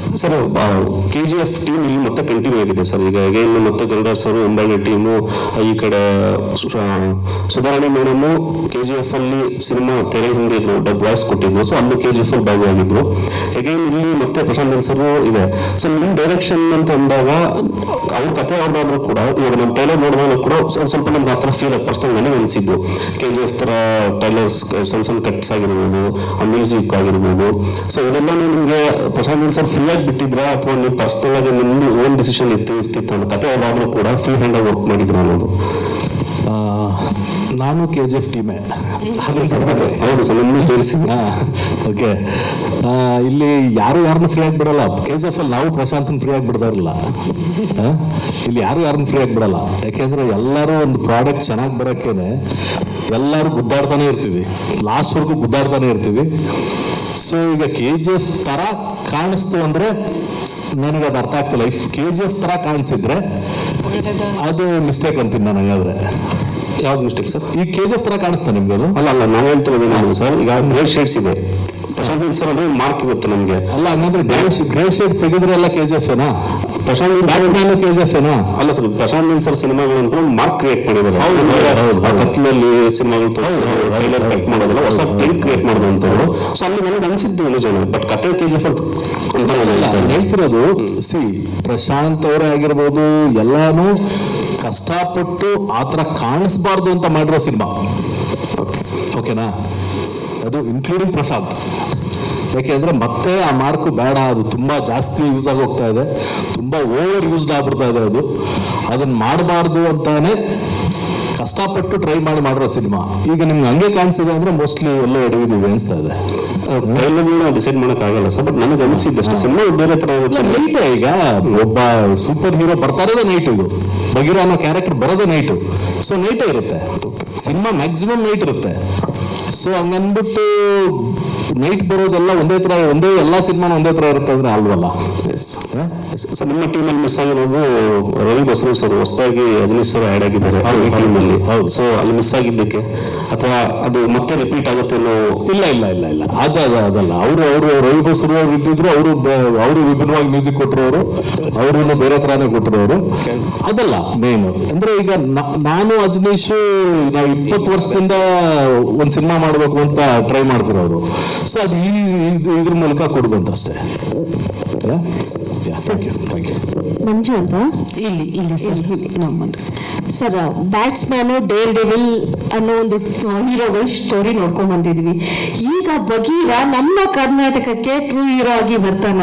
Sir K G F team ಇಲ್ಲಿ ಮತ್ತೆ continue ಆಗಿದೆ ಸರ್ ಈಗ ಅಗೈನ್ ಮತ್ತೆ ಗರುಡ ಸರ್ ಒಂಬಳ್ಳಿ ಟೀಮು ಈ ಕಡೆ ಸು- ಆ, Sudharani madam K G F ಅಲ್ಲಿ ಸಿನಿಮಾ ತೆರೆ ಹಿಂದೆ ಇದ್ರು ಡಬ್ ವಾಯ್ಸ್ ಕೊಟ್ಟಿದ್ರು ಸೊ ಅಲ್ಲೂ ಕೆ ಜಿ ಎಫ್ ಅಲ್ಲಿ ಭಾಗವಾಗಿದ್ರು ಅಗೈನ್ ಇಲ್ಲಿ ಮತ್ತೆ ಪ್ರಶಾಂತ್ ನೀಲ್ ಸರ್ ಇದೆ ಸೊ ನಿಮ್ಮ ಡೈರೆಕ್ಷನ್ ಅಂತ ಅಂದಾಗ ಅವ್ರ ಕತೆ ಅವ್ರದ್ದಾದ್ರೂ ಕೂಡ ಇವಾಗ ನಮ್ಮ ಟೈಲರ್ ನೋಡಿದಾಗ ಕೂಡ ಸ್ವಲ್ಪ ಸ್ವಲ್ಪ ನಮ್ಗೆ ಆ ಥರ ಫೀಲ್ ಪರ್ಸನಲ್ ನನಗೆ ಅನಿಸಿದ್ದು ಕೆ ಜಿ ಎಫ್ ಥರ ಟೈಲರ್ಸ್ ಸಣ್ಣ ಸಣ್ಣ ಕಟ್ಸ್ ಆಗಿರ್ಬೋದು ಆ ಮ್ಯೂಸಿಕ್ ಆಗಿರ್ಬೋದು ಸೊ ಇದೆಲ್ಲ ನಿಮಗೆ ಪ್ರಶಾಂತ್ ನೀಲ್ ಸರ್ ಫ್ರೀ ಆಗಿ ಬಿಟ್ಟಿದ್ರಾ ಅಥವಾ ನೀವು ಪರ್ಸನಲ್ ಆಗಿ ನಿಮ್ದು ಓನ್ ಡಿಸಿಷನ್ ಇತ್ತು ಇರ್ತಿತ್ತು ಅನ್ನೋ ಕತೆ ಅವ್ರಾದ್ರೂ ಕೂಡ ಫ್ರೀ ಹ್ಯಾಂಡ್ ಆಗಿ ವರ್ಕ್ ಮಾಡಿದ್ರು ಅನ್ನೋದು ಆ, ನಾನು ಕೆ ಜಿ ಎಫ್ ಟೀಮೇ ಹೌದು ಸರ್ ಹೌದು ಸರ್ ನಿಮ್ಮನ್ನು ಸೇರಿಸಿ ಓಕೆ ಇಲ್ಲಿ ಯಾರು ಯಾರನ್ನ ಫ್ರೀ ಆಗಿ ಬಿಡಲ್ಲ ಕೆ ಜಿ ಎಫ್ ಅಲ್ಲಿ ನಾವು ಪ್ರಶಾಂತನ್ ಫ್ರೀ ಆಗಿ ಬಿಡ್ತಾ ಇರಲ್ಲ ಆ? ಇಲ್ಲಿ ಯಾರು ಯಾರನ್ನ ಫ್ರೀ ಆಗಿ ಬಿಡಲ್ಲ ಯಾಕೆಂದ್ರೆ ಎಲ್ಲರೂ ಒಂದು ಪ್ರಾಡಕ್ಟ್ ಚೆನ್ನಾಗಿ ಬರೋಕ್ಕೇನೆ ಎಲ್ಲರೂ ಗುದ್ದಾಡ್ತಾನೆ ಇರ್ತೀವಿ ಲಾಸ್ಟ್ವರೆಗೂ ಗುದ್ದಾಡ್ತಾನೆ ಇರ್ತೀವಿ ಸೊ ಈಗ ಕೆ ಜಿ ಎಫ್ ಥರ ಕಾಣಿಸ್ತು ಅಂದರೆ ನನಗೆ ಅದು ಅರ್ಥ ಆಗ್ತಿಲ್ಲ ಇಫ್ ಕೆ ಜಿ ಎಫ್ ಥರ ಕಾಣಿಸಿದ್ರೆ ಅದು ಮಿಸ್ಟೇಕ್ ಅಂತೀನಿ ನಾನು ಹಂಗಾದ್ರೆ ಯಾವ್ದು ಮಿಸ್ಟೇಕ್ ಸರ್ ಈ ಕೆ ಜಿ ಎಫ್ ಥರ ಕಾಣಿಸ್ತಾ ನಿಮ್ಗೆ ಅದು ಅಲ್ಲ ಅಲ್ಲ ನಾನು ಹೇಳ್ತಿರೋದು ಏನು ಸರ್ ಈಗ ಗ್ರೇಡ್ ಶೇಡ್ಸ್ ಇದೆ ಪ್ರಶಾಂತ್ ನೀಲ್ ಸರ್ ಅಂದ್ರೆ ಮಾರ್ಕ್ ಇರುತ್ತೆ ನಮಗೆ ಅಲ್ಲ ಹಂಗಂದ್ರೆ ಗ್ರೇ ಗ್ರೇ ಶೇಡ್ ತೆಗೆದ್ರೆ ಎಲ್ಲ ಕೆ ಜಿ ಎಫ್ ಏನಾ Prashanth Neel sir Batman K G F ಏನಾ ಅಲ್ಲ ಸರ್ ಪ್ರಶಾಂತ್ ನೀಲ್ ಸರ್ ಸಿನಿಮಾಗಳು ಅಂತ ಮಾರ್ಕ್ ಕ್ರಿಯೇಟ್ ಮಾಡಿದ್ದಾರೆ ಹೌದು, ಅಂದ್ರೆ ಹೌದು, ಆ ಹೌದು. ಕತ್ಲಲ್ಲಿ ಸಿನಿಮಾಗಳು ಟ್ರೈಲರ್ ಕಟ್ ಮಾಡೋದಲ್ಲ ಹೊಸ ಟ್ರೆಂಡ್ ಕ್ರಿಯೇಟ್ ಮಾಡೋದಂತವ್ರು ಸೊ ಅಲ್ಲಿ ನನಗೆ ಅನ್ಸಿದ್ದು ನಿಜನೇ ಬಟ್ ಕತೆ ಕೆ ಜಿ ಎಫ್ ಅಂತ ಇಲ್ಲ, ನಾನು ಹೇಳ್ತಿರೋದು ಸಿ ಪ್ರಶಾಂತ್ ಅವರೇ ಆಗಿರ್ಬೋದು ಎಲ್ಲಾನು ಕಷ್ಟಪಟ್ಟು ಆ ಥರ ಕಾಣಿಸ್ಬಾರ್ದು ಅಂತ ಮಾಡಿರೋ ಸಿನಿಮಾ ಓಕೆನಾ ಅದು ಇನ್ಕ್ಲೂಡಿಂಗ್ ಪ್ರಶಾಂತ್ ಯಾಕೆಂದ್ರೆ ಮತ್ತೆ ಆ ಮಾರ್ಕು ಬೇಡ ಅದು ತುಂಬಾ ಜಾಸ್ತಿ ಯೂಸ್ ಆಗಿ ಹೋಗ್ತಾ ಇದೆ ತುಂಬಾ ಓವರ್ ಯೂಸ್ಡ್ ಆಗ್ಬಿಡ್ತಾ ಇದೆ ಅದು ಅದನ್ನ ಮಾಡಬಾರ್ದು ಅಂತಾನೆ ಕಷ್ಟಪಟ್ಟು ಟ್ರೈ ಮಾಡಿ ಮಾಡಿರೋ ಸಿನಿಮಾ ಈಗ ನಿಮ್ಗೆ ಹಂಗೆ ಕಾಣಿಸಿದೆ ಅಂದ್ರೆ ಮೋಸ್ಟ್ಲಿ ಎಲ್ಲೋ ಎಡವಿದೀವಿ ಅನಿಸ್ತಾ ಇದೆ ಟ್ರೈಲರ್ ಡಿಸೈಡ್ ಮಾಡಕ್ ಆಗಲ್ಲ ಸರ್ ಬಟ್ ನನಗೆ ಅನ್ಸಿದ್ದಷ್ಟು ಸಿನಿಮಾ ಬೇರೆ ತರ ಇಲ್ಲ ಇರುತ್ತೆ ನೈಟ್ ಈಗ ಒಬ್ಬ ಸೂಪರ್ ಹೀರೋ ಬರ್ತಾ ಇರೋದೇ ನೈಟ್ ಇದು ಬಗೀರ ಅನ್ನೋ ಕ್ಯಾರೆಕ್ಟರ್ ಬರೋದೇ ನೈಟು ಸೊ ನೈಟೇ ಇರುತ್ತೆ ಸಿನಿಮಾ ಮ್ಯಾಕ್ಸಿಮಮ್ ನೈಟ್ ಇರುತ್ತೆ ಸೊ ಹಂಗನ್ಬಿಟ್ಟು ನೈಟ್ ಬರೋದೆಲ್ಲ ಒಂದೇ ತರ ಒಂದೇ ಎಲ್ಲಾ ಸಿನಿಮಾನ ಒಂದೇ ತರ ಇರುತ್ತೆ ಅಂದ್ರೆ ಅಲ್ವಲ್ಲ ಹ? ಸರ್ ನಿಮ್ಮ ಟೀಮಲ್ಲಿ ಮಿಸ್ ಆಗಿರೋದು ರವಿ ಬಸರು ಸರ್ ಹೊಸದಾಗಿ ಅಜನೀಶ್ ಸರ್ ಆ್ಯಡ್ ಆಗಿದ್ದಾರೆ ಹೌದು, ಈ ಟೀಮಲ್ಲಿ ಹೌದು. ಸೊ ಅಲ್ಲಿ ಮಿಸ್ ಆಗಿದ್ದಕ್ಕೆ ಅಥವಾ ಅದು ಮತ್ತೆ ರಿಪೀಟ್ ಆಗುತ್ತೆ ಅನ್ನೋ ಇಲ್ಲ ಇಲ್ಲ ಇಲ್ಲ ಇಲ್ಲ ಅದ ಅದ ಅದಲ್ಲ ಅವರು ಅವರು ರವಿ ಬಸರು ಅವ್ರು ಇದ್ದಿದ್ರು ಅವರು ಅವರು ವಿಭಿನ್ನವಾಗಿ ಮ್ಯೂಸಿಕ್ ಕೊಟ್ಟಿರೋರು ಅವರು ಬೇರೆ ತರಾನೇ ಕೊಟ್ಟಿರೋರು ಅದಲ್ಲ ಮೇನ್ ಅಂದ್ರೆ ಈಗ ನ- ನಾನು ಅಜನೀಶ್ ನಾವು ಇಪ್ಪತ್ತು ವರ್ಷದಿಂದ ಒಂದ್ ಸಿನಿಮಾ ಮಾಡ್ಬೇಕು ಅಂತ ಟ್ರೈ ಮಾಡ್ತಿರೋರು ಸೊ ಅದು ಈ ಇದು- ಇದ್ರ ಮೂಲಕ ಕೊಡ್ಬಂತ ಅಷ್ಟೇ thank you thank you Manju ಅಂತ ಇಲ್ಲಿ ಇಲ್ಲಿ ಸರ್ ನಮ್ಮದು ಸರ್ ಬ್ಯಾಟ್ಸ್ಮ್ಯಾನು ಡೇರ್ ಡೆವಿಲ್ ಅನ್ನೋ ಒಂದು ಹೀರೋಗಳ ಸ್ಟೋರಿ ನೋಡ್ಕೊಂಡ್ ಬಂದಿದ್ವಿ ಈಗ ಬಗೀರ ನಮ್ಮ ಕರ್ನಾಟಕಕ್ಕೆ ಟ್ರೂ ಹೀರೋ ಆಗಿ ಬರ್ತಾನ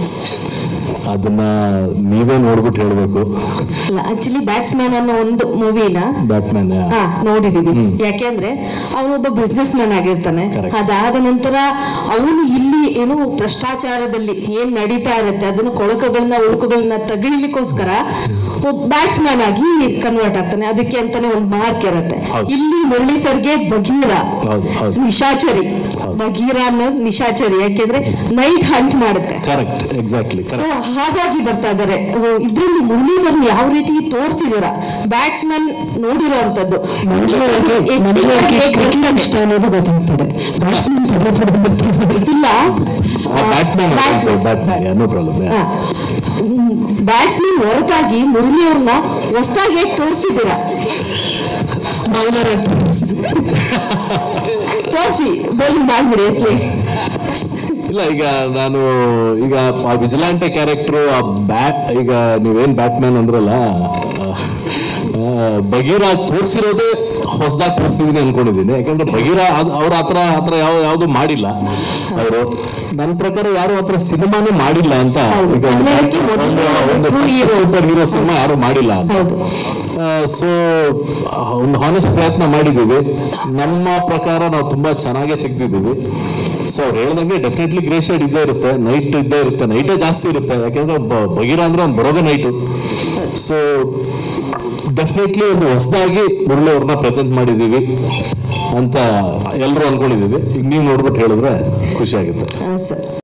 ಅದನ್ನ ನೀವೇ ನೋಡ್ಬಿಟ್ಟು ಹೇಳ್ಬೇಕು ಅಲ್ಲ ಆಕ್ಚುಲಿ ಬ್ಯಾಟ್ಸ್ಮ್ಯಾನ್ ಅನ್ನೋ ಒಂದು ಮೂವಿನ ಬ್ಯಾಟ್ಮ್ಯಾನ್ ಹಾ ನೋಡಿದೀವಿ ಯಾಕೆಂದ್ರೆ ಅವನೊಬ್ಬ ಬಿಸ್ನೆಸ್ ಮ್ಯಾನ್ ಆಗಿರ್ತಾನೆ Correct. ಅದಾದ ನಂತರ ಅವನು ಇಲ್ಲಿ ಏನು ಭ್ರಷ್ಟಾಚಾರದಲ್ಲಿ ಏನ್ ನಡೀತಾ ಇರುತ್ತೆ ಅದನ್ನು ಕೊಳಕಗಳನ್ನ ಉಳುಕುಗಳನ್ನ ತೆಗಿಲಿಕ್ಕೋಸ್ಕರ ಒಬ್ಬ ಬ್ಯಾಟ್ಸ್ಮ್ಯಾನ್ ಆಗಿ ಕನ್ವರ್ಟ್ ಆಗ್ತಾನೆ ಅದಕ್ಕೆ ಅಂತಾನೆ ಒಂದು ಮಾರ್ಕ್ ಇರುತ್ತೆ ಹೌದು. ಇಲ್ಲಿ ಮುರಳಿ ಸರ್ಗೆ ಬಗೀರ ಹೌದು, ಹೌದು. ನಿಶಾಚರಿ ಹೌದು. ಬಗೀರ ಅನ್ನೋದು ನಿಶಾಚರಿ ಯಾಕೆಂದ್ರೆ ನೈಟ್ ಹಂಟ್ ಮಾಡುತ್ತೆ ಕರೆಕ್ಟ್ ಎಕ್ಸಾಕ್ಟ್ಲಿ ಸೊ ಕರೆಕ್ಟ್ ಹಾಗಾಗಿ ಬರ್ತಾ ಇದಾರೆ ಇದ್ರಲ್ಲಿ ಮುರಳಿ ಸರ್ ಯಾವ ರೀತಿ ತೋರಿಸಿದಾರ ಬ್ಯಾಟ್ಸ್ಮನ್ ನೋಡಿರೋ ಅಂತದ್ದು ಕ್ರಿಕೆಟ್ ಇಷ್ಟ ಅನ್ನೋದು ಗೊತ್ತಾಗ್ತದೆ ಬ್ಯಾಟ್ಸ್ಮನ್ ಪದೇ ಪದೇ ಬರ್ತಾರೆ ಇಲ್ಲ Batman Batman no problem batsman ಹೊರತಾಗಿ ಮುರಳಿ ಅವ್ರನ್ನ ಹೊಸದಾಗಿ ಹೇಗೆ ತೋರಿಸಿದ್ದೀರಾ ಬೌಲರ್ ತೋರಿಸಿ ಬೌಲಿಂಗ್ ಮಾಡ್ಬಿಡಿ ಅತ್ಲಿ ಇಲ್ಲ ಈಗ ನಾನು ಈಗ ಆ ವಿಜಿಲಾಂಟೆ ಕ್ಯಾರೆಕ್ಟರ್ ಆ ಬ್ಯಾಟ್ ಈಗ ನೀವೇನ್ ಬ್ಯಾಟ್ಮ್ಯಾನ್ ಅಂದ್ರಲ್ಲ ಆ, ಬಗೀರ ತೋರಿಸಿರೋದೇ ಹೊಸದಾಗಿ ತೋರಿಸಿದೀನಿ ಅನ್ಕೊಂಡಿದ್ದೀನಿ ಯಾಕಂದ್ರೆ ಬಗೀರ ಅದ್- ಅವ್ರ ಹತ್ರ ಹತ್ರ ಯಾವ ಯಾವ್ದು ಮಾಡಿಲ್ಲ ಅವರು ನನ್ನ ಪ್ರಕಾರ ಯಾರು ಹತ್ರ ಸಿನಿಮಾನೇ ಮಾಡಿಲ್ಲ ಅಂತ ಹೌದು. ಈಗ ಒಂದು- ಕನ್ನಡಕ್ಕೆ ಮೊದಲನೇ ಒಂದು true hero. Superhero cinema ಯಾರು ಮಾಡಿಲ್ಲ ಅಂತ ಹೌದು ಸೊ ಒಂದು ಹಾನೆಸ್ಟ್ ಪ್ರಯತ್ನ ಮಾಡಿದ್ದೀವಿ ನಮ್ಮ ಪ್ರಕಾರ ನಾವು ತುಂಬಾ ಚೆನ್ನಾಗೇ ತೆಗ್ದಿದ್ದೀವಿ ಸೊ ಅವ್ರು ಹೇಳ್ದಂಗೆ ಡೆಫಿನೆಟ್ಲಿ ಗ್ರೇ ಶೇಡ್ ಇದ್ದೇ ಇರುತ್ತೆ ನೈಟ್ ಇದ್ದೇ ಇರುತ್ತೆ ನೈಟೇ ಜಾಸ್ತಿ ಇರುತ್ತೆ ಯಾಕೆಂದ್ರೆ ಬ- ಬಗೀರ ಅಂದ್ರೆ ಅವ್ನು ಬರೋದೇ ನೈಟು ಸೊ ಡೆಫಿನೆಟ್ಲಿ ಒಂದು ಹೊಸದಾಗಿ ಮುರಳಿ ಅವ್ರನ್ನ ಪ್ರೆಸೆಂಟ್ ಮಾಡಿದ್ದೀವಿ ಅಂತ ಎಲ್ಲರೂ ಅನ್ಕೊಂಡಿದ್ದೀವಿ ಈಗ ನೀವು ನೋಡ್ಬಿಟ್ಟು ಹೇಳಿದ್ರೆ ಖುಷಿ ಆಗುತ್ತೆ ಸರ್